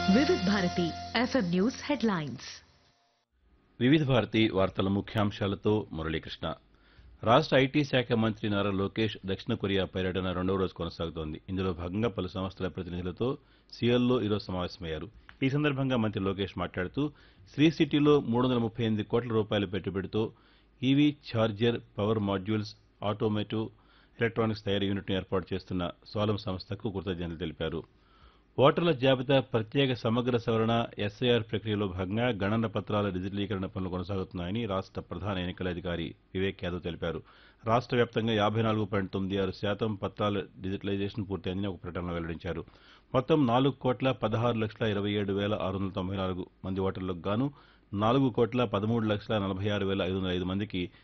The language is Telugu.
వివిధ భారతి ఎఫ్ఎం న్యూస్ హెడ్లైన్స్ వివిధ భారతి వార్తల ముఖ్యాంశాలతో మురళీకృష్ణ రాష్ట్ర ఐటీ శాఖ మంత్రి నారా లోకేష్ దక్షిణ కొరియా పర్యటన రెండవ రోజు కొనసాగుతోంది ఇందులో భాగంగా పలు సంస్థల ప్రతినిధులతో సిఎల్లో ఈరోజు సమావేశమయ్యారు ఈ సందర్భంగా మంత్రి లోకేష్ మాట్లాడుతూ శ్రీ సిటీలో మూడు వందల ముప్పై ఎనిమిది కోట్ల రూపాయల పెట్టుబడితో EV charger power modules automotive electronics తయారీ యూనిట్ను ఏర్పాటు చేస్తున్న సోలం సంస్థకు కృతజ్ఞతలు తెలిపారు ఓటర్ల జాబితా ప్రత్యేక సమగ్ర సవరణ ఎస్ఐఆర్ ప్రక్రియలో భాగంగా గణన పత్రాల డిజిటలీకరణ పనులు కొనసాగుతున్నాయని రాష్ట్ర ప్రధాన ఎన్నికల అధికారి వివేక్ యాదవ్ తెలిపారు రాష్ట్ర వ్యాప్తంగా యాభై నాలుగు పాయింట్ తొమ్మిది ఆరు శాతం పత్రాల డిజిటలైజేషన్ పూర్తయిందని ఒక ప్రకటనలో వెల్లడించారు మొత్తం నాలుగు కోట్ల పదహారు లక్షల ఇరవై ఏడు వేల ఆరు వందల తొంభై నాలుగు మంది ఓటర్లకు గాను నాలుగు కోట్ల పదమూడు లక్షల నలభై ఆరు వేల ఐదు వందల ఐదు మందికి